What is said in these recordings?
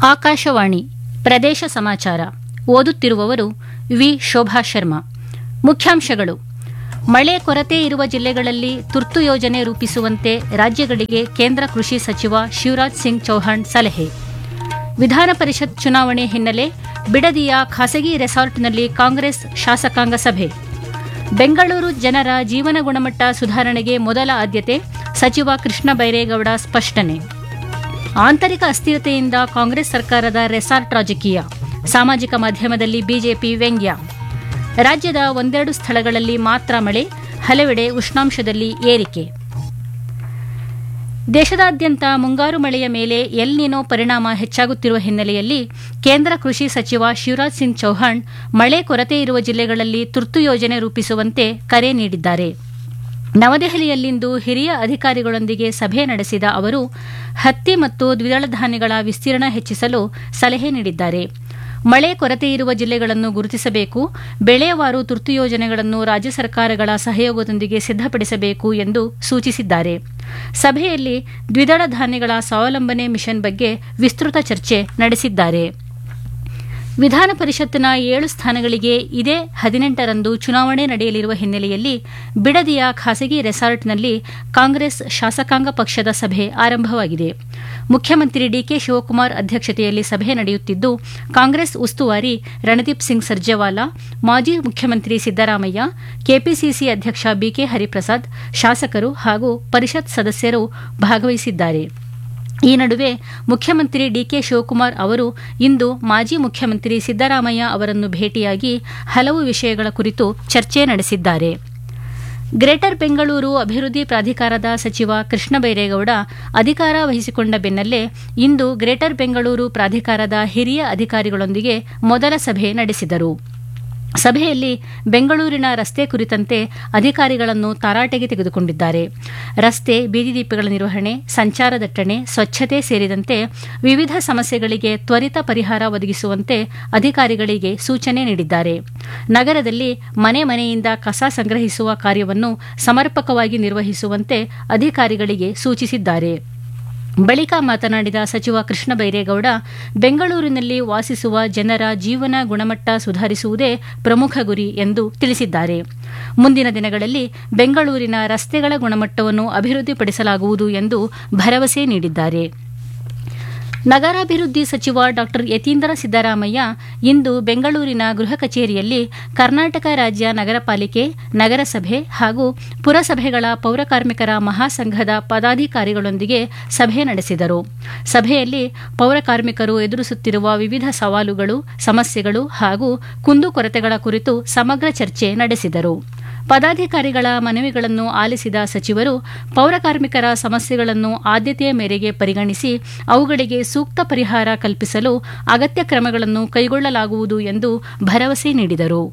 ಆಕಾಶವಾಣಿ ಪ್ರದೇಶ ಸಮಾಚಾರ ಓದುತ್ತಿರುವವರು ವಿ ಶೋಭಾ ಶರ್ಮಾ ಮುಖ್ಯಾಂಶಗಳು ಮಳೆ ಕೊರತೆ ಇರುವ ಜಿಲ್ಲೆಗಳಲ್ಲಿ ತುರ್ತು ಯೋಜನೆ ರೂಪಿಸುವಂತೆ ರಾಜ್ಯಗಳಿಗೆ ಕೇಂದ್ರ ಕೃಷಿ ಸಚಿವ ಶಿವರಾಜ್ ಸಿಂಗ್ ಚೌಹಾಣ್ ಸಲಹೆ ವಿಧಾನ ಪರಿಷತ್ ಚುನಾವಣೆ ಹಿನ್ನೆಲೆ ಬಿಡದಿಯ ಖಾಸಗಿ ರೆಸಾರ್ಟ್ನಲ್ಲಿ ಕಾಂಗ್ರೆಸ್ ಶಾಸಕಾಂಗ ಸಭೆ ಬೆಂಗಳೂರು ಜನರ ಜೀವನ ಗುಣಮಟ್ಟ ಸುಧಾರಣೆಗೆ ಮೊದಲ ಆದ್ಯತೆ ಸಚಿವ ಕೃಷ್ಣ ಬೈರೇಗೌಡ ಸ್ಪಷ್ಟನೆ ಆಂತರಿಕ ಅಸ್ಥಿರತೆಯಿಂದ ಕಾಂಗ್ರೆಸ್ ಸರ್ಕಾರದ ರೆಸಾರ್ಟ್ ರಾಜಕೀಯ ಸಾಮಾಜಿಕ ಮಾಧ್ಯಮದಲ್ಲಿ ಬಿಜೆಪಿ ವ್ಯಂಗ್ಯ ರಾಜ್ಯದ ಒಂದೆರಡು ಸ್ಥಳಗಳಲ್ಲಿ ಮಾತ್ರ ಮಳೆ ಹಲವೆಡೆ ಉಷ್ಣಾಂಶದಲ್ಲಿ ಏರಿಕೆ ದೇಶದಾದ್ಯಂತ ಮುಂಗಾರು ಮಳೆಯ ಮೇಲೆ ಎಲ್ ನಿನೋ ಪರಿಣಾಮ ಹೆಚ್ಚಾಗುತ್ತಿರುವ ಹಿನ್ನೆಲೆಯಲ್ಲಿ ಕೇಂದ್ರ ಕೃಷಿ ಸಚಿವ ಶಿವರಾಜ್ ಸಿಂಗ್ ಚೌಹಾಣ್ ಮಳೆ ಕೊರತೆ ಇರುವ ಜಿಲ್ಲೆಗಳಲ್ಲಿ ತುರ್ತು ಯೋಜನೆ ರೂಪಿಸುವಂತೆ ಕರೆ ನೀಡಿದ್ದಾರೆ ನವದೆಹಲಿಯಲ್ಲಿಂದು ಹಿರಿಯ ಅಧಿಕಾರಿಗಳೊಂದಿಗೆ ಸಭೆ ನಡೆಸಿದ ಅವರು ಹತ್ತಿ ಮತ್ತು ದ್ವಿದಳ ಧಾನ್ಯಗಳ ವಿಸ್ತೀರ್ಣ ಹೆಚ್ಚಿಸಲು ಸಲಹೆ ನೀಡಿದ್ದಾರೆ ಮಳೆ ಕೊರತೆ ಇರುವ ಜಿಲ್ಲೆಗಳನ್ನು ಗುರುತಿಸಬೇಕು ಬೆಳೆವಾರು ತುರ್ತು ಯೋಜನೆಗಳನ್ನು ರಾಜ್ಯ ಸರ್ಕಾರಗಳ ಸಹಯೋಗದೊಂದಿಗೆ ಸಿದ್ದಪಡಿಸಬೇಕು ಎಂದು ಸೂಚಿಸಿದ್ದಾರೆ ಸಭೆಯಲ್ಲಿ ದ್ವಿದಳ ಧಾನ್ಯಗಳ ಸ್ವಾವಲಂಬನೆ ಮಿಷನ್ ಬಗ್ಗೆ ವಿಸ್ತೃತ ಚರ್ಚೆ ನಡೆಸಿದ್ದಾರೆ ವಿಧಾನ ಪರಿಷತ್ತಿನ ಏಳು ಸ್ಥಾನಗಳಿಗೆ ಇದೇ ಹದಿನೆಂಟರಂದು ಚುನಾವಣೆ ನಡೆಯಲಿರುವ ಹಿನ್ನೆಲೆಯಲ್ಲಿ ಬಿಡದಿಯ ಖಾಸಗಿ ರೆಸಾರ್ಟ್ನಲ್ಲಿ ಕಾಂಗ್ರೆಸ್ ಶಾಸಕಾಂಗ ಪಕ್ಷದ ಸಭೆ ಆರಂಭವಾಗಿದೆ ಮುಖ್ಯಮಂತ್ರಿ ಡಿಕೆ ಶಿವಕುಮಾರ್ ಅಧ್ಯಕ್ಷತೆಯಲ್ಲಿ ಸಭೆ ನಡೆಯುತ್ತಿದ್ದು ಕಾಂಗ್ರೆಸ್ ಉಸ್ತುವಾರಿ ರಣದೀಪ್ ಸಿಂಗ್ ಸರ್ಜೇವಾಲಾ ಮಾಜಿ ಮುಖ್ಯಮಂತ್ರಿ ಸಿದ್ದರಾಮಯ್ಯ ಕೆಪಿಸಿಸಿ ಅಧ್ಯಕ್ಷ ಬಿಕೆ ಹರಿಪ್ರಸಾದ್ ಶಾಸಕರು ಹಾಗೂ ಪರಿಷತ್ ಸದಸ್ಯರು ಭಾಗವಹಿಸಿದ್ದಾರೆ ಈ ನಡುವೆ ಮುಖ್ಯಮಂತ್ರಿ ಡಿಕೆ ಶಿವಕುಮಾರ್ ಅವರು ಇಂದು ಮಾಜಿ ಮುಖ್ಯಮಂತ್ರಿ ಸಿದ್ದರಾಮಯ್ಯ ಅವರನ್ನು ಭೇಟಿಯಾಗಿ ಹಲವು ವಿಷಯಗಳ ಕುರಿತು ಚರ್ಚೆ ನಡೆಸಿದ್ದಾರೆ ಗ್ರೇಟರ್ ಬೆಂಗಳೂರು ಅಭಿವೃದ್ಧಿ ಪ್ರಾಧಿಕಾರದ ಸಚಿವ ಕೃಷ್ಣ ಬೈರೇಗೌಡ ಅಧಿಕಾರ ವಹಿಸಿಕೊಂಡ ಬೆನ್ನಲ್ಲೇ ಇಂದು ಗ್ರೇಟರ್ ಬೆಂಗಳೂರು ಪ್ರಾಧಿಕಾರದ ಹಿರಿಯ ಅಧಿಕಾರಿಗಳೊಂದಿಗೆ ಮೊದಲ ಸಭೆ ನಡೆಸಿದರು ಸಭೆಯಲ್ಲಿ ಬೆಂಗಳೂರಿನ ರಸ್ತೆ ಕುರಿತಂತೆ ಅಧಿಕಾರಿಗಳನ್ನು ತಾರಾಟೆಗೆ ತೆಗೆದುಕೊಂಡಿದ್ದಾರೆ ರಸ್ತೆ ಬೀದಿ ದೀಪಗಳ ನಿರ್ವಹಣೆ ಸಂಚಾರ ದಟ್ಟಣೆ ಸ್ವಚ್ಛತೆ ಸೇರಿದಂತೆ ವಿವಿಧ ಸಮಸ್ಯೆಗಳಿಗೆ ತ್ವರಿತ ಪರಿಹಾರ ಒದಗಿಸುವಂತೆ ಅಧಿಕಾರಿಗಳಿಗೆ ಸೂಚನೆ ನೀಡಿದ್ದಾರೆ ನಗರದಲ್ಲಿ ಮನೆ ಮನೆಯಿಂದ ಕಸ ಸಂಗ್ರಹಿಸುವ ಕಾರ್ಯವನ್ನು ಸಮರ್ಪಕವಾಗಿ ನಿರ್ವಹಿಸುವಂತೆ ಅಧಿಕಾರಿಗಳಿಗೆ ಸೂಚಿಸಿದ್ದಾರೆ ಬಳಿಕ ಮಾತನಾಡಿದ ಸಚಿವ ಕೃಷ್ಣ ಬೈರೇಗೌಡ ಬೆಂಗಳೂರಿನಲ್ಲಿ ವಾಸಿಸುವ ಜನರ ಜೀವನ ಗುಣಮಟ್ಟ ಸುಧಾರಿಸುವುದೇ ಪ್ರಮುಖ ಗುರಿ ಎಂದು ತಿಳಿಸಿದ್ದಾರೆ ಮುಂದಿನ ದಿನಗಳಲ್ಲಿ ಬೆಂಗಳೂರಿನ ರಸ್ತೆಗಳ ಗುಣಮಟ್ಟವನ್ನು ಅಭಿವೃದ್ಧಿಪಡಿಸಲಾಗುವುದು ಎಂದು ಭರವಸೆ ನೀಡಿದ್ದಾರೆ ನಗರಾಭಿವೃದ್ಧಿ ಸಚಿವ ಡಾ ಯತೀಂದ್ರ ಸಿದ್ದರಾಮಯ್ಯ ಇಂದು ಬೆಂಗಳೂರಿನ ಗೃಹ ಕಚೇರಿಯಲ್ಲಿ ಕರ್ನಾಟಕ ರಾಜ್ಯ ನಗರ ಪಾಲಿಕೆ ನಗರಸಭೆ ಹಾಗೂ ಪುರಸಭೆಗಳ ಪೌರಕಾರ್ಮಿಕರ ಮಹಾಸಂಘದ ಪದಾಧಿಕಾರಿಗಳೊಂದಿಗೆ ಸಭೆ ನಡೆಸಿದರು ಸಭೆಯಲ್ಲಿ ಪೌರಕಾರ್ಮಿಕರು ಎದುರಿಸುತ್ತಿರುವ ವಿವಿಧ ಸವಾಲುಗಳು ಸಮಸ್ಯೆಗಳು ಹಾಗೂ ಕುಂದುಕೊರತೆಗಳ ಕುರಿತು ಸಮಗ್ರ ಚರ್ಚೆ ನಡೆಸಿದರು ಪದಾಧಿಕಾರಿಗಳ ಮನವಿಗಳನ್ನು ಆಲಿಸಿದ ಸಚಿವರು ಪೌರಕಾರ್ಮಿಕರ ಸಮಸ್ಯೆಗಳನ್ನು ಆದ್ಯತೆಯ ಮೇರೆಗೆ ಪರಿಗಣಿಸಿ ಅವುಗಳಿಗೆ ಸೂಕ್ತ ಪರಿಹಾರ ಕಲ್ಪಿಸಲು ಅಗತ್ಯ ಕ್ರಮಗಳನ್ನು ಕೈಗೊಳ್ಳಲಾಗುವುದು ಎಂದು ಭರವಸೆ ನೀಡಿದರು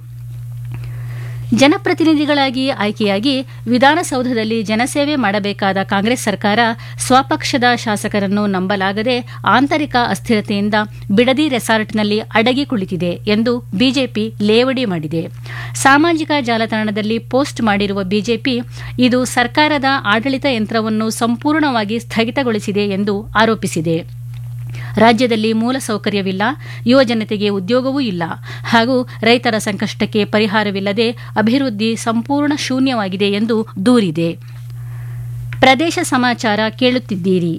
ಜನಪ್ರತಿನಿಧಿಗಳಾಗಿ ಆಯ್ಕೆಯಾಗಿ ವಿಧಾನಸೌಧದಲ್ಲಿ ಜನಸೇವೆ ಮಾಡಬೇಕಾದ ಕಾಂಗ್ರೆಸ್ ಸರ್ಕಾರ ಸ್ವಪಕ್ಷದ ಶಾಸಕರನ್ನು ನಂಬಲಾಗದೆ ಆಂತರಿಕ ಅಸ್ಥಿರತೆಯಿಂದ ಬಿಡದಿ ರೆಸಾರ್ಟ್ನಲ್ಲಿ ಅಡಗಿ ಕುಳಿತಿದೆ ಎಂದು ಬಿಜೆಪಿ ಲೇವಡಿ ಮಾಡಿದೆ ಸಾಮಾಜಿಕ ಜಾಲತಾಣದಲ್ಲಿ ಪೋಸ್ಟ್ ಮಾಡಿರುವ ಬಿಜೆಪಿ ಇದು ಸರ್ಕಾರದ ಆಡಳಿತ ಯಂತ್ರವನ್ನು ಸಂಪೂರ್ಣವಾಗಿ ಸ್ಥಗಿತಗೊಳಿಸಿದೆ ಎಂದು ಆರೋಪಿಸಿದೆ ರಾಜ್ಯದಲ್ಲಿ ಮೂಲಸೌಕರ್ಯವಿಲ್ಲ ಯುವ ಜನತೆಗೆ ಉದ್ಯೋಗವೂ ಇಲ್ಲ ಹಾಗೂ ರೈತರ ಸಂಕಷ್ಟಕ್ಕೆ ಪರಿಹಾರವಿಲ್ಲದೆ ಅಭಿವೃದ್ಧಿ ಸಂಪೂರ್ಣ ಶೂನ್ಯವಾಗಿದೆ ಎಂದು ದೂರಿದೆ ಪ್ರದೇಶ ಸಮಾಚಾರ ಕೇಳುತ್ತಿದ್ದೀರಿ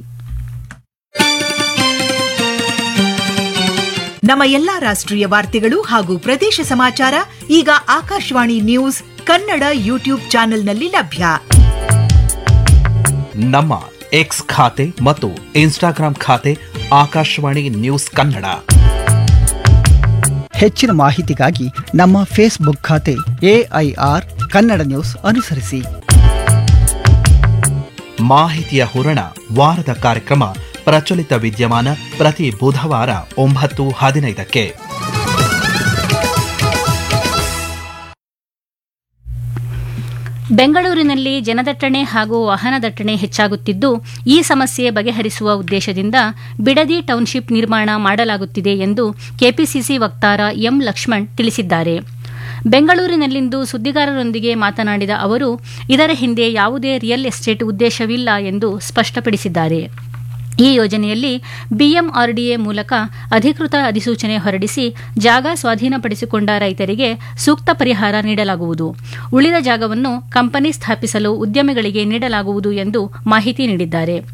ನಮ್ಮ ಎಲ್ಲಾ ರಾಷ್ಟ್ರೀಯ ವಾರ್ತೆಗಳು ಹಾಗೂ ಪ್ರದೇಶ ಸಮಾಚಾರ ಈಗ ಆಕಾಶವಾಣಿ ನ್ಯೂಸ್ ಕನ್ನಡ ಯೂಟ್ಯೂಬ್ ಚಾನೆಲ್ನಲ್ಲಿ ಲಭ್ಯ ನಮ್ಮ ಎಕ್ಸ್ ಖಾತೆ ಮತ್ತು ಇನ್ಸ್ಟಾಗ್ರಾಂ ಖಾತೆ ಆಕಾಶವಾಣಿ ನ್ಯೂಸ್ ಕನ್ನಡ ಹೆಚ್ಚಿನ ಮಾಹಿತಿಗಾಗಿ ನಮ್ಮ ಫೇಸ್ಬುಕ್ ಖಾತೆ ಎಐಆರ್ ಕನ್ನಡ ನ್ಯೂಸ್ ಅನುಸರಿಸಿ ಮಾಹಿತಿಯ ಹೂರಣ ವಾರದ ಕಾರ್ಯಕ್ರಮ ಪ್ರಚಲಿತ ವಿದ್ಯಮಾನ ಪ್ರತಿ ಬುಧವಾರ ಒಂಬತ್ತು ಹದಿನೈದಕ್ಕೆ ಬೆಂಗಳೂರಿನಲ್ಲಿ ಜನದಟ್ಟಣೆ ಹಾಗೂ ವಾಹನ ದಟ್ಟಣೆ ಹೆಚ್ಚಾಗುತ್ತಿದ್ದು ಈ ಸಮಸ್ಯೆ ಬಗೆಹರಿಸುವ ಉದ್ದೇಶದಿಂದ ಬಿಡದಿ ಟೌನ್ಶಿಪ್ ನಿರ್ಮಾಣ ಮಾಡಲಾಗುತ್ತಿದೆ ಎಂದು ಕೆಪಿಸಿಸಿ ವಕ್ತಾರ ಎಂ ಲಕ್ಷ್ಮಣ್ ತಿಳಿಸಿದ್ದಾರೆ ಬೆಂಗಳೂರಿನಲ್ಲಿಂದು ಸುದ್ದಿಗಾರರೊಂದಿಗೆ ಮಾತನಾಡಿದ ಅವರು ಇದರ ಹಿಂದೆ ಯಾವುದೇ ರಿಯಲ್ ಎಸ್ಟೇಟ್ ಉದ್ದೇಶವಿಲ್ಲ ಎಂದು ಸ್ಪಷ್ಟಪಡಿಸಿದ್ದಾರೆ ಈ ಯೋಜನೆಯಲ್ಲಿ ಬಿಎಂಆರ್ಡಿಎ ಮೂಲಕ ಅಧಿಕೃತ ಅಧಿಸೂಚನೆ ಹೊರಡಿಸಿ ಜಾಗ ಸ್ವಾಧೀನಪಡಿಸಿಕೊಂಡ ರೈತರಿಗೆ ಸೂಕ್ತ ಪರಿಹಾರ ನೀಡಲಾಗುವುದು ಉಳಿದ ಜಾಗವನ್ನು ಕಂಪನಿ ಸ್ಥಾಪಿಸಲು ಉದ್ಯಮಿಗಳಿಗೆ ನೀಡಲಾಗುವುದು ಎಂದು ಮಾಹಿತಿ ನೀಡಿದ್ದಾರೆ